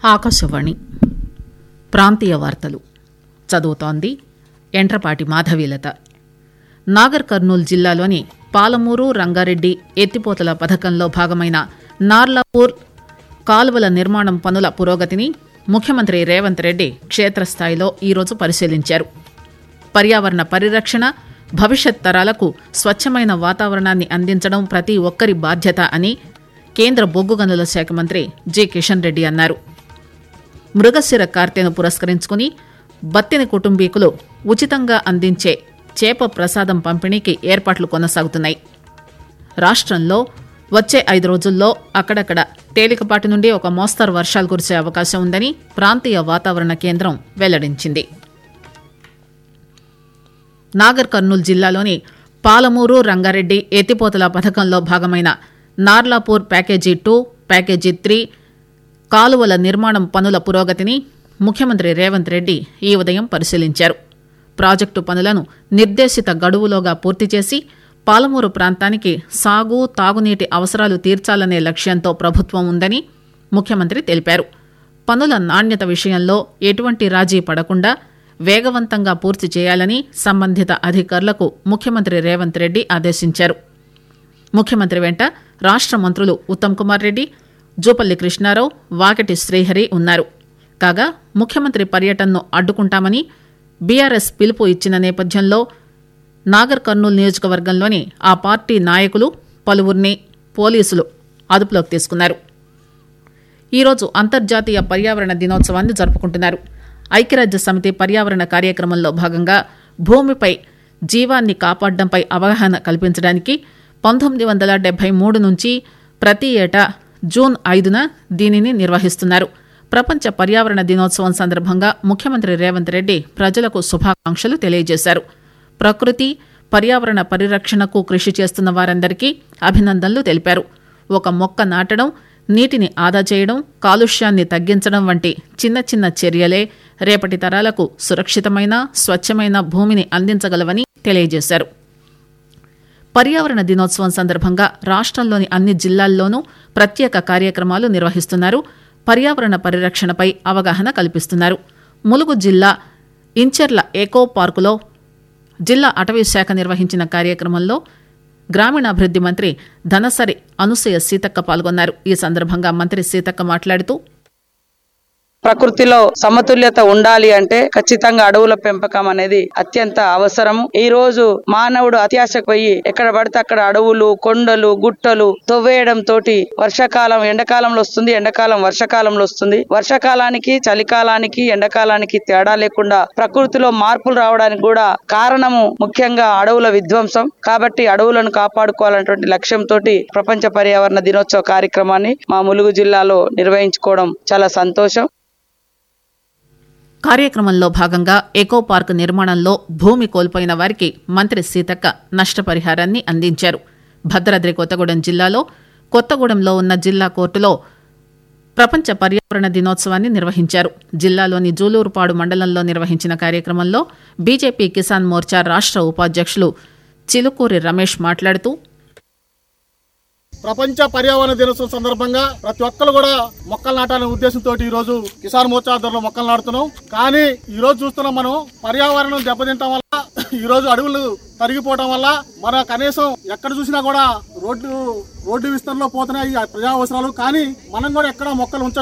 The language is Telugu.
ఆకాశవాణి ప్రాంతీయ వార్తలు చదువుతోంది ఎంట్రపాటి మాధవీలత నాగర్ కర్నూలు జిల్లాలోని పాలమూరు రంగారెడ్డి ఎత్తిపోతల పథకంలో భాగమైన నార్లాపూర్ కాలువల నిర్మాణం పనుల పురోగతిని ముఖ్యమంత్రి రేవంత్ రెడ్డి క్షేత్రస్థాయిలో ఈరోజు పరిశీలించారు పర్యావరణ పరిరక్షణ భవిష్యత్ తరాలకు స్వచ్ఛమైన వాతావరణాన్ని అందించడం ప్రతి ఒక్కరి బాధ్యత అని కేంద్ర బొగ్గు గనుల శాఖ మంత్రి జి కిషన్ రెడ్డి అన్నారు మృగశిర కార్తెను పురస్కరించుకుని బత్తిని కుటుంబీకులు ఉచితంగా అందించే చేప ప్రసాదం పంపిణీకి ఏర్పాట్లు కొనసాగుతున్నాయి రాష్ట్రంలో వచ్చే ఐదు రోజుల్లో అక్కడక్కడ తేలికపాటి నుండి ఒక మోస్తరు వర్షాలు కురిసే అవకాశం ఉందని ప్రాంతీయ వాతావరణ కేంద్రం వెల్లడించింది నాగర్ కర్నూలు జిల్లాలోని పాలమూరు రంగారెడ్డి ఎత్తిపోతల పథకంలో భాగమైన Narlapur package two package three కాలువల నిర్మాణం పనుల పురోగతిని ముఖ్యమంత్రి రేవంత్ రెడ్డి ఈ ఉదయం పరిశీలించారు ప్రాజెక్టు పనులను నిర్దేశిత గడువులోగా పూర్తి చేసి పాలమూరు ప్రాంతానికి సాగు తాగునీటి అవసరాలు తీర్చాలనే లక్ష్యంతో ప్రభుత్వం ఉందని ముఖ్యమంత్రి తెలిపారు పనుల నాణ్యత విషయంలో ఎటువంటి రాజీ పడకుండా వేగవంతంగా పూర్తి చేయాలని సంబంధిత అధికారులకు ముఖ్యమంత్రి రేవంత్ రెడ్డి ఆదేశించారు ముఖ్యమంత్రి వెంట రాష్ట్ర మంత్రులు ఉత్తమ్ కుమార్ రెడ్డి జూపల్లి కృష్ణారావు వాకటి శ్రీహరి ఉన్నారు కాగా ముఖ్యమంత్రి పర్యటనను అడ్డుకుంటామని బీఆర్ఎస్ పిలుపు ఇచ్చిన నేపథ్యంలో నాగర్ కర్నూలు నియోజకవర్గంలోని ఆ పార్టీ నాయకులు పలువురిని పోలీసులు అదుపులోకి తీసుకున్నారు ఈరోజు అంతర్జాతీయ పర్యావరణ దినోత్సవాన్ని జరుపుకుంటున్నారు ఐక్యరాజ్య సమితి పర్యావరణ కార్యక్రమంలో భాగంగా భూమిపై జీవాన్ని కాపాడడంపై అవగాహన కల్పించడానికి పంతొమ్మిది వందల డెబ్బై మూడు నుంచి ప్రతి ఏటా జూన్ ఐదున దీనిని నిర్వహిస్తున్నారు ప్రపంచ పర్యావరణ దినోత్సవం సందర్భంగా ముఖ్యమంత్రి రేవంత్ రెడ్డి ప్రజలకు శుభాకాంక్షలు తెలియజేశారు ప్రకృతి పర్యావరణ పరిరక్షణకు కృషి చేస్తున్న వారందరికీ అభినందనలు తెలిపారు ఒక మొక్క నాటడం నీటిని ఆదా చేయడం కాలుష్యాన్ని తగ్గించడం వంటి చిన్న చిన్న చర్యలే రేపటి తరాలకు సురక్షితమైన స్వచ్ఛమైన భూమిని అందించగలవని తెలియజేశారు పర్యావరణ దినోత్సవం సందర్భంగా రాష్ట్రంలోని అన్ని జిల్లాల్లోనూ ప్రత్యేక కార్యక్రమాలు నిర్వహిస్తున్నారు పర్యావరణ పరిరక్షణపై అవగాహన కల్పిస్తున్నారు ములుగు జిల్లా ఇంచెర్ల ఎకో పార్కులో జిల్లా అటవీ శాఖ నిర్వహించిన కార్యక్రమంలో గ్రామీణాభివృద్ది మంత్రి ధనసరి అనుసూయ సీతక్క పాల్గొన్నారు ఈ సందర్భంగా మంత్రి సీతక్క మాట్లాడుతూ ప్రకృతిలో సమతుల్యత ఉండాలి అంటే ఖచ్చితంగా అడవుల పెంపకం అనేది అత్యంత అవసరం ఈ రోజు మానవుడు అత్యాశకు పోయి ఎక్కడ పడితే అక్కడ అడవులు కొండలు గుట్టలు తవ్వేయడం తోటి వర్షాకాలం ఎండాకాలంలో వస్తుంది ఎండాకాలం వర్షాకాలంలో వస్తుంది వర్షాకాలానికి చలికాలానికి ఎండాకాలానికి తేడా లేకుండా ప్రకృతిలో మార్పులు రావడానికి కూడా కారణము ముఖ్యంగా అడవుల విధ్వంసం కాబట్టి అడవులను కాపాడుకోవాలన్నటువంటి లక్ష్యంతో ప్రపంచ పర్యావరణ దినోత్సవ కార్యక్రమాన్ని మా ములుగు జిల్లాలో నిర్వహించుకోవడం చాలా సంతోషం కార్యక్రమంలో భాగంగా ఎకో పార్క్ నిర్మాణంలో భూమి కోల్పోయిన వారికి మంత్రి సీతక్క నష్టపరిహారాన్ని అందించారు భద్రాద్రి కొత్తగూడెం జిల్లాలో కొత్తగూడెంలో ఉన్న జిల్లా కోర్టులో ప్రపంచ పర్యావరణ దినోత్సవాన్ని నిర్వహించారు జిల్లాలోని జూలూరుపాడు మండలంలో నిర్వహించిన కార్యక్రమంలో బీజేపీ కిసాన్ మోర్చా రాష్ట్ర ఉపాధ్యక్షులు చిలుకూరి రమేష్ మాట్లాడుతూ ప్రపంచ పర్యావరణ దినోత్సవం సందర్భంగా ప్రతి ఒక్కరు కూడా మొక్కలు నాటాలనే ఉద్దేశంతో ఈ రోజు కిసాన్ మోర్చా ఆధ్వర్యంలో మొక్కలు నాటుతున్నాం కానీ ఈ రోజు చూస్తున్నాం మనం పర్యావరణం దెబ్బతింటం వల్ల ఈ రోజు అడవులు తరిగిపోవడం వల్ల మన కనీసం ఎక్కడ చూసినా కూడా రోడ్డు రోడ్డు విస్తరణలో పోతున్నాయి ప్రజా అవసరాలు కానీ మనం కూడా ఎక్కడ మొక్కలు ఉంచ